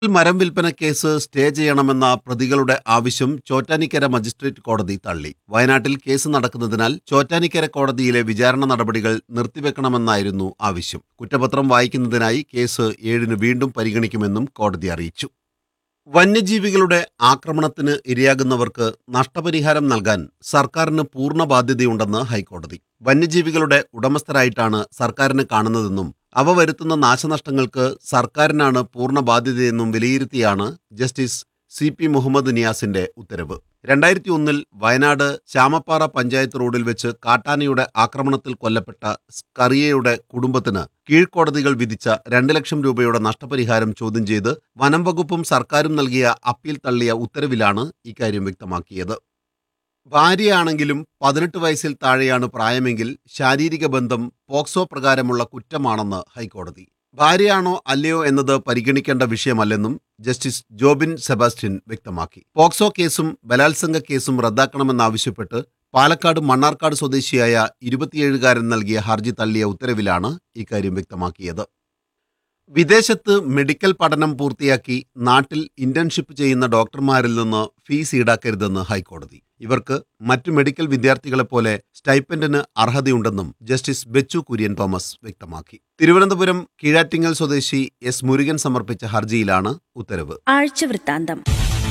മരം വിൽപ്പന case stay ചെയ്യണമെന്ന പ്രതികളുടെ ആവശ്യം ചോറ്റാനിക്കര മജിസ്ട്രേറ്റ് കോടതി തള്ളി വയനാട്ടിൽ കേസ് നടക്കുന്നതിനാൽ ചോറ്റാനിക്കര കോടതിയിലെ വിചാരണ നടപടികൾ നിർത്തിവെക്കണമെന്നായിരുന്നു ആവശ്യം കുറ്റപത്രം വായിക്കുന്നതിനായി കേസ് ഏഴിന് വീണ്ടും പരിഗണിക്കുമെന്നും കോടതി അറിയിച്ചു വന്യജീവികളുടെ ആക്രമണത്തിന് ഇരയാകുന്നവർക്ക് നഷ്ടപരിഹാരം നൽകാൻ സർക്കാരിന് പൂർണ്ണ ബാധ്യതയുണ്ടെന്ന് ഹൈക്കോടതി വന്യജീവികളുടെ ഉടമസ്ഥരായിട്ടാണ് സർക്കാരിനെ കാണുന്നതെന്നും അവ വരുത്തുന്ന നാശനഷ്ടങ്ങൾക്ക് സർക്കാരിനാണ് പൂർണ്ണ ബാധ്യതയെന്നും വിലയിരുത്തിയാണ് ജസ്റ്റിസ് സി പി മുഹമ്മദ് നിയാസിന്റെ ഉത്തരവ് രണ്ടായിരത്തി ഒന്നിൽ വയനാട് ചാമപ്പാറ പഞ്ചായത്ത് റോഡിൽ വെച്ച് കാട്ടാനയുടെ ആക്രമണത്തിൽ കൊല്ലപ്പെട്ട സ്കറിയയുടെ കുടുംബത്തിന് കീഴ്ക്കോടതികൾ വിധിച്ച രണ്ട് ലക്ഷം രൂപയുടെ നഷ്ടപരിഹാരം ചോദ്യം ചെയ്ത് വനം വകുപ്പും സർക്കാരും നൽകിയ അപ്പീൽ തള്ളിയ ഉത്തരവിലാണ് ഇക്കാര്യം വ്യക്തമാക്കിയത് ഭാര്യയാണെങ്കിലും പതിനെട്ട് വയസ്സിൽ താഴെയാണ് പ്രായമെങ്കിൽ ശാരീരിക ബന്ധം പോക്സോ പ്രകാരമുള്ള കുറ്റമാണെന്ന് ഹൈക്കോടതി ഭാര്യയാണോ അല്ലയോ എന്നത് പരിഗണിക്കേണ്ട വിഷയമല്ലെന്നും ജസ്റ്റിസ് ജോബിൻ സെബാസ്റ്റ്യൻ വ്യക്തമാക്കി പോക്സോ കേസും ബലാത്സംഗ കേസും റദ്ദാക്കണമെന്നാവശ്യപ്പെട്ട് പാലക്കാട് മണ്ണാർക്കാട് സ്വദേശിയായ ഇരുപത്തിയേഴുകാരൻ നൽകിയ ഹർജി തള്ളിയ ഉത്തരവിലാണ് ഇക്കാര്യം വ്യക്തമാക്കിയത് വിദേശത്ത് മെഡിക്കൽ പഠനം പൂർത്തിയാക്കി നാട്ടിൽ ഇന്റേൺഷിപ്പ് ചെയ്യുന്ന ഡോക്ടർമാരിൽ നിന്ന് ഫീസ് ഈടാക്കരുതെന്ന് ഹൈക്കോടതി ഇവർക്ക് മറ്റു മെഡിക്കൽ വിദ്യാർത്ഥികളെ പോലെ സ്റ്റൈപ്പൻഡിന് അർഹതയുണ്ടെന്നും ജസ്റ്റിസ് ബെച്ചു കുര്യൻ തോമസ് വ്യക്തമാക്കി തിരുവനന്തപുരം കീഴാറ്റിങ്ങൽ സ്വദേശി എസ് മുരുകൻ സമർപ്പിച്ച ഹർജിയിലാണ് ഉത്തരവ് ആഴ്ചവൃത്താന്തം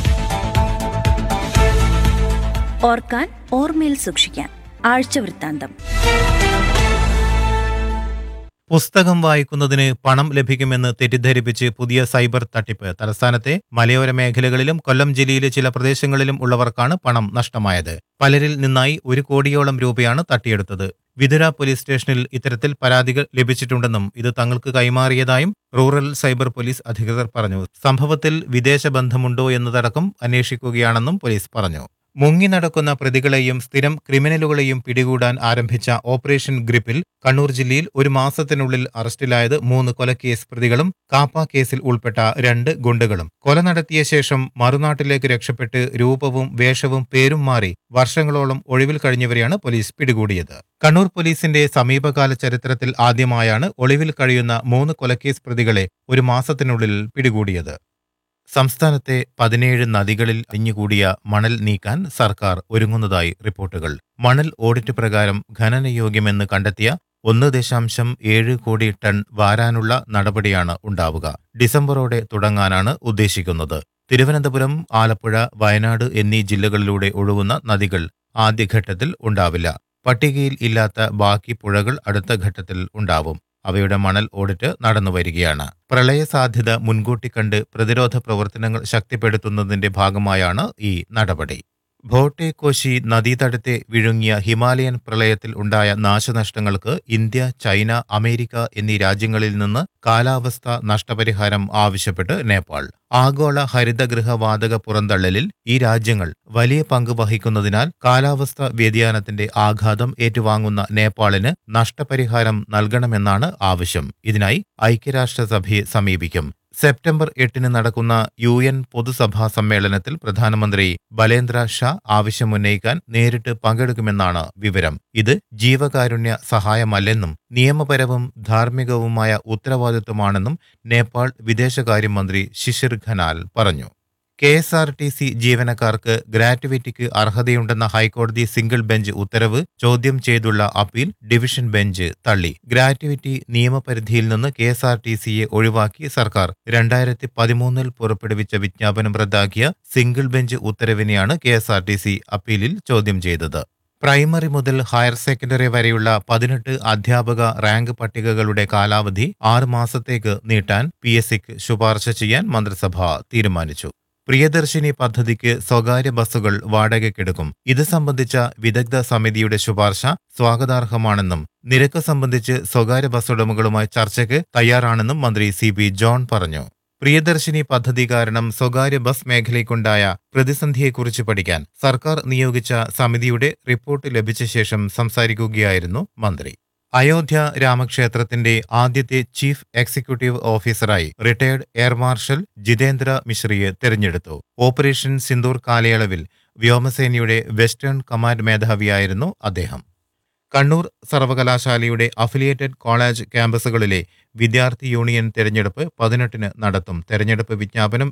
ഓർക്കാൻ ഓർമ്മയിൽ സൂക്ഷിക്കാൻ ആഴ്ചവൃത്താന്തം പുസ്തകം വായിക്കുന്നതിന് പണം ലഭിക്കുമെന്ന് തെറ്റിദ്ധരിപ്പിച്ച് പുതിയ സൈബർ തട്ടിപ്പ് തലസ്ഥാനത്തെ മലയോര മേഖലകളിലും കൊല്ലം ജില്ലയിലെ ചില പ്രദേശങ്ങളിലും ഉള്ളവർക്കാണ് പണം നഷ്ടമായത് പലരിൽ നിന്നായി ഒരു കോടിയോളം രൂപയാണ് തട്ടിയെടുത്തത് വിതുര പോലീസ് സ്റ്റേഷനിൽ ഇത്തരത്തിൽ പരാതികൾ ലഭിച്ചിട്ടുണ്ടെന്നും ഇത് തങ്ങൾക്ക് കൈമാറിയതായും റൂറൽ സൈബർ പോലീസ് അധികൃതർ പറഞ്ഞു സംഭവത്തിൽ വിദേശ ബന്ധമുണ്ടോ എന്നതടക്കം അന്വേഷിക്കുകയാണെന്നും പോലീസ് പറഞ്ഞു മുങ്ങി നടക്കുന്ന പ്രതികളെയും സ്ഥിരം ക്രിമിനലുകളെയും പിടികൂടാൻ ആരംഭിച്ച ഓപ്പറേഷൻ ഗ്രിപ്പിൽ കണ്ണൂർ ജില്ലയിൽ ഒരു മാസത്തിനുള്ളിൽ അറസ്റ്റിലായത് മൂന്ന് കൊലക്കേസ് പ്രതികളും കാപ്പ കേസിൽ ഉൾപ്പെട്ട രണ്ട് ഗുണ്ടകളും കൊല നടത്തിയ ശേഷം മറുനാട്ടിലേക്ക് രക്ഷപ്പെട്ട് രൂപവും വേഷവും പേരും മാറി വർഷങ്ങളോളം ഒളിവിൽ കഴിഞ്ഞവരെയാണ് പോലീസ് പിടികൂടിയത് കണ്ണൂർ പോലീസിന്റെ സമീപകാല ചരിത്രത്തിൽ ആദ്യമായാണ് ഒളിവിൽ കഴിയുന്ന മൂന്ന് കൊലക്കേസ് പ്രതികളെ ഒരു മാസത്തിനുള്ളിൽ പിടികൂടിയത് സംസ്ഥാനത്തെ പതിനേഴ് നദികളിൽ അലിഞ്ഞുകൂടിയ മണൽ നീക്കാൻ സർക്കാർ ഒരുങ്ങുന്നതായി റിപ്പോർട്ടുകൾ മണൽ ഓഡിറ്റ് പ്രകാരം ഖനനയോഗ്യമെന്ന് കണ്ടെത്തിയ ഒന്ന് ദശാംശം ഏഴ് കോടി ടൺ വാരാനുള്ള നടപടിയാണ് ഉണ്ടാവുക ഡിസംബറോടെ തുടങ്ങാനാണ് ഉദ്ദേശിക്കുന്നത് തിരുവനന്തപുരം ആലപ്പുഴ വയനാട് എന്നീ ജില്ലകളിലൂടെ ഒഴുകുന്ന നദികൾ ആദ്യഘട്ടത്തിൽ ഉണ്ടാവില്ല പട്ടികയിൽ ഇല്ലാത്ത ബാക്കി പുഴകൾ അടുത്ത ഘട്ടത്തിൽ ഉണ്ടാവും അവയുടെ മണൽ ഓഡിറ്റ് നടന്നുവരികയാണ് പ്രളയ സാധ്യത മുൻകൂട്ടി കണ്ട് പ്രതിരോധ പ്രവർത്തനങ്ങൾ ശക്തിപ്പെടുത്തുന്നതിന്റെ ഭാഗമായാണ് ഈ നടപടി ഭോട്ടെ കോശി നദീതടത്തെ വിഴുങ്ങിയ ഹിമാലയൻ പ്രളയത്തിൽ ഉണ്ടായ നാശനഷ്ടങ്ങൾക്ക് ഇന്ത്യ ചൈന അമേരിക്ക എന്നീ രാജ്യങ്ങളിൽ നിന്ന് കാലാവസ്ഥ നഷ്ടപരിഹാരം ആവശ്യപ്പെട്ട് നേപ്പാൾ ആഗോള ഹരിതഗൃഹ വാതക പുറന്തള്ളലിൽ ഈ രാജ്യങ്ങൾ വലിയ പങ്ക് വഹിക്കുന്നതിനാൽ കാലാവസ്ഥ വ്യതിയാനത്തിന്റെ ആഘാതം ഏറ്റുവാങ്ങുന്ന നേപ്പാളിന് നഷ്ടപരിഹാരം നൽകണമെന്നാണ് ആവശ്യം ഇതിനായി ഐക്യരാഷ്ട്രസഭയെ സമീപിക്കും സെപ്റ്റംബർ എട്ടിന് നടക്കുന്ന യു എൻ പൊതുസഭാ സമ്മേളനത്തിൽ പ്രധാനമന്ത്രി ബലേന്ദ്ര ഷാ ആവശ്യമുന്നയിക്കാൻ നേരിട്ട് പങ്കെടുക്കുമെന്നാണ് വിവരം ഇത് ജീവകാരുണ്യ സഹായമല്ലെന്നും നിയമപരവും ധാർമ്മികവുമായ ഉത്തരവാദിത്വമാണെന്നും നേപ്പാൾ വിദേശകാര്യമന്ത്രി ശിശിർ ഖനാൽ പറഞ്ഞു K S R T C ജീവനക്കാർക്ക് ഗ്രാറ്റുവിറ്റിക്ക് അർഹതയുണ്ടെന്ന ഹൈക്കോടതി സിംഗിൾ ബെഞ്ച് ഉത്തരവ് ചോദ്യം ചെയ്തുള്ള അപ്പീൽ ഡിവിഷൻ ബെഞ്ച് തള്ളി ഗ്രാറ്റുവിറ്റി നിയമപരിധിയിൽ നിന്ന് കെ എസ് ആർ ടി സിയെ ഒഴിവാക്കി സർക്കാർ രണ്ടായിരത്തി പതിമൂന്നിൽ പുറപ്പെടുവിച്ച വിജ്ഞാപനം റദ്ദാക്കിയ സിംഗിൾ ബെഞ്ച് ഉത്തരവിനെയാണ് K S R T C അപ്പീലിൽ ചോദ്യം ചെയ്തത് പ്രൈമറി മുതൽ ഹയർ സെക്കൻഡറി വരെയുള്ള പതിനെട്ട് അധ്യാപക റാങ്ക് പട്ടികകളുടെ കാലാവധി ആറ് മാസത്തേക്ക് നീട്ടാൻ പി എസ് സിക്ക് ശുപാർശ ചെയ്യാൻ മന്ത്രിസഭ തീരുമാനിച്ചു പ്രിയദർശിനി പദ്ധതിക്ക് സ്വകാര്യ ബസ്സുകൾ വാടകയ്ക്കെടുക്കും ഇത് സംബന്ധിച്ച വിദഗ്ധ സമിതിയുടെ ശുപാർശ സ്വാഗതാർഹമാണെന്നും നിരക്ക് സംബന്ധിച്ച് സ്വകാര്യ ബസ് ഉടമകളുമായി ചർച്ചയ്ക്ക് തയ്യാറാണെന്നും മന്ത്രി സി പി ജോൺ പറഞ്ഞു പ്രിയദർശിനി പദ്ധതി കാരണം സ്വകാര്യ ബസ് മേഖലയ്ക്കുണ്ടായ പ്രതിസന്ധിയെക്കുറിച്ച് പഠിക്കാൻ സർക്കാർ നിയോഗിച്ച സമിതിയുടെ റിപ്പോർട്ട് ലഭിച്ച ശേഷം സംസാരിക്കുകയായിരുന്നു മന്ത്രി അയോധ്യ രാമക്ഷേത്രത്തിന്റെ ആദ്യത്തെ ചീഫ് എക്സിക്യൂട്ടീവ് ഓഫീസറായി റിട്ടയർഡ് എയർ മാർഷൽ ജിതേന്ദ്ര മിശ്രയെ തെരഞ്ഞെടുത്തു ഓപ്പറേഷൻ സിന്ദൂർ കാലയളവിൽ വ്യോമസേനയുടെ വെസ്റ്റേൺ കമാൻഡ് മേധാവിയായിരുന്നു അദ്ദേഹം കണ്ണൂർ സർവകലാശാലയുടെ അഫിലിയേറ്റഡ് കോളേജ് ക്യാമ്പസുകളിലെ വിദ്യാർത്ഥി യൂണിയൻ തെരഞ്ഞെടുപ്പ് പതിനെട്ടിന് നടത്തും തെരഞ്ഞെടുപ്പ് വിജ്ഞാപനം